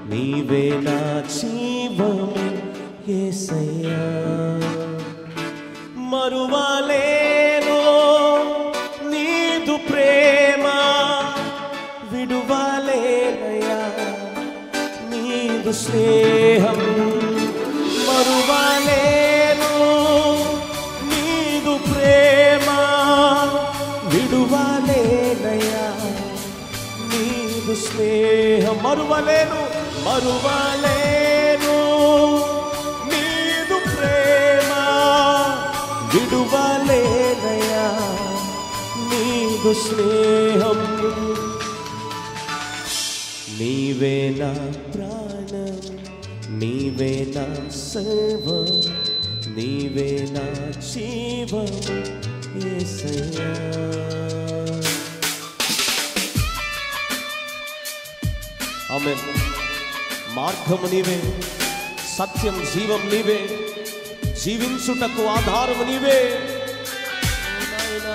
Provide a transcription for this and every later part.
నీవే నా జీవమే యేసయ్యా మరువలేను నీదు ప్రేమ విడువలేనయ్యా నీదు స్నేహం మరువలేను నీదు ప్రేమ విడువలేనయ్యా నీదు స్నేహం మరువలేను మరువలేను నీదు ప్రేమ విడువలేనయ్యా నీదు స్నేహం నీవే నా ప్రాణం నీవే నా సర్వం నీవే నా జీవం యేసయ్యా ఆమె మార్గము నీవే సత్యం జీవం నీవే జీవించుటకు ఆధారము నీవే ఓ నాయనా.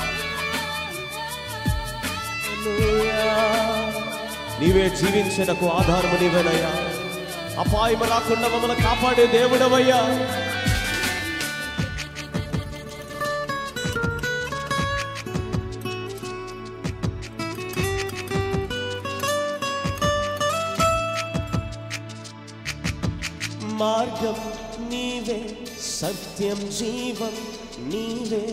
హల్లెలూయా. నీవే జీవించటకు ఆధారము నీవేనయ్యా అపాయము రాకుండా మమ్మల్ని కాపాడే దేవుడవయ్యా మార్గం నీవే సత్యం జీవం నీవే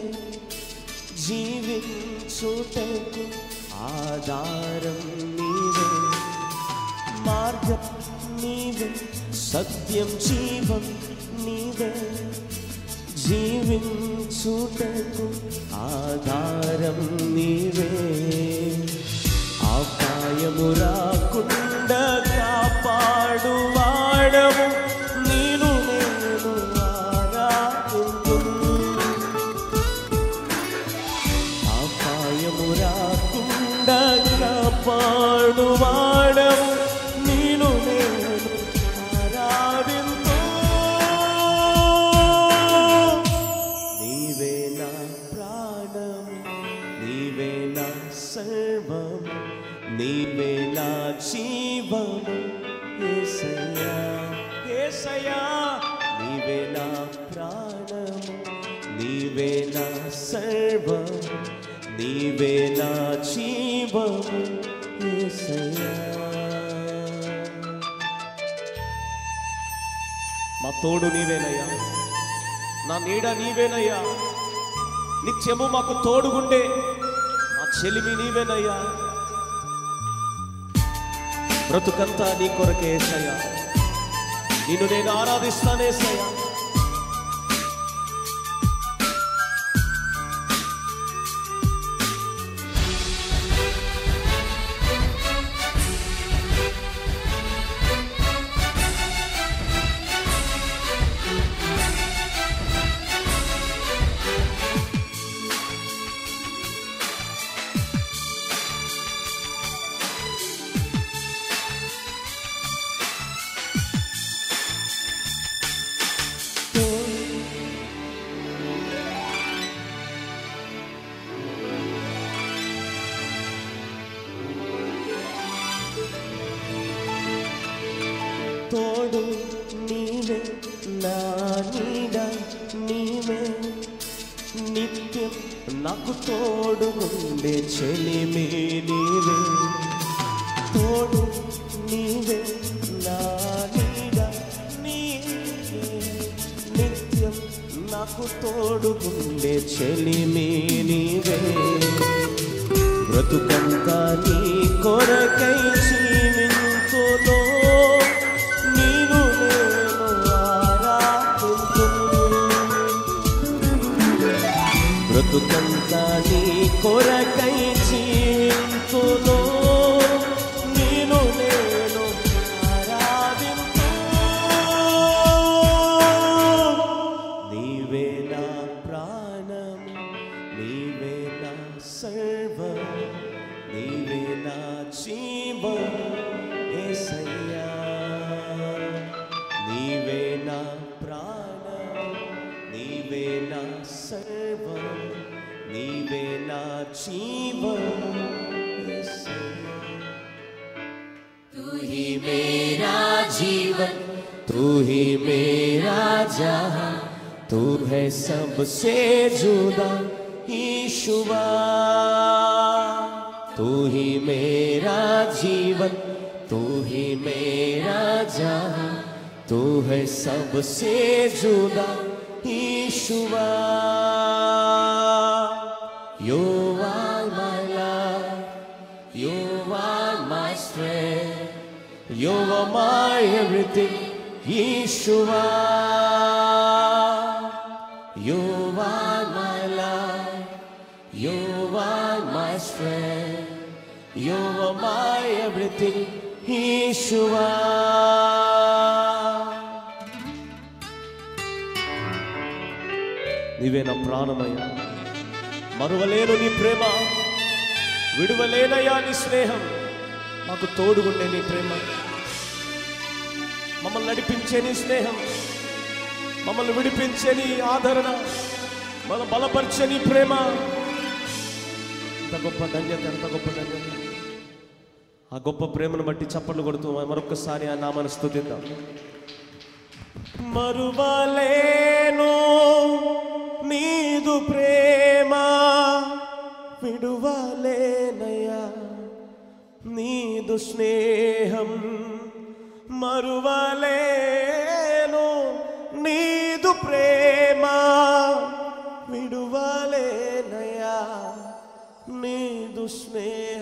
జీవించుటకు ఆధారం నీవే మార్గం నీవే సత్యం జీవం నీవే జీవించుటకు ఆధారం నీవే అపాయము రాకుండా కాపాడు వాడము నేను నేను ఆరాధింతును అపాయము రాకుండా కాపాడు వాడము నేను నేను ఆరాధింతు నీవే నా ప్రాణం నీవే నా సర్వం నీవే నా జీవము యేసయ్యా యేసయ్యా నీవే నా ప్రాణము నీవే నా సర్వం నీవే నా జీవము యేసయ్యా మా తోడు నీవేనయ్యా నా నీడ నీవేనయ్యా నిత్యము మాకు తోడుగుండే మా చెలిమి నీవేనయ్యా బ్రతుకంతా నీ కొరకే ఏసయ్యా నిన్ను నేను ఆరాధిస్తానేసయ్యా తోడు నీవే నా నీడ నీవే నిత్యం నాకు తోడు ఉండే చెలిమి నీవే తోడు నీవే నా నీడ నీవే నిత్యం నాకు తోడు ఉండే చెలిమి నీవే బ్రతుకంతా నీ కొరకై జీవించులో నీను నేను ఆరాధింతును బ్రతుకంతా నీ కొరకై జీవించులో నీను నేను ఆరాధింతు నీవే నా ప్రాణం నీవే నా సర్వం నీవే నా జీవం जीवन तू ही मेरा जहां तू है सबसे जुदा ईशुआ तू ही मेरा जीवन तू ही मेरा जहां तू है सबसे जुदा ईशुआ You are my love, you are my strength, you are my everything, Yeshua. You are my love, you are my strength, you are my everything, Yeshua. నీవే నా ప్రాణమయ్యా మరువలేను నీ ప్రేమ విడువలేనయ్యా నీ స్నేహం మాకు తోడుగుండే నీ ప్రేమ మమ్మల్ని నడిపించే నీ స్నేహం మమ్మల్ని విడిపించే నీ ఆదరణ మన బలపరిచే నీ ప్రేమ ఎంత గొప్ప ధన్యత ఎంత గొప్ప ధన్యత ఆ గొప్ప ప్రేమను బట్టి చప్పట్లు కొడుతూ మరొకసారి ఆ నామాన్ని స్తుతిద్దాం మరువలేను నీదు ప్రేమ విడువలేనయ్యా నీదు స్నేహం మరువలేను నీదు ప్రేమ విడువలేనయ్యా నీదు స్నేహం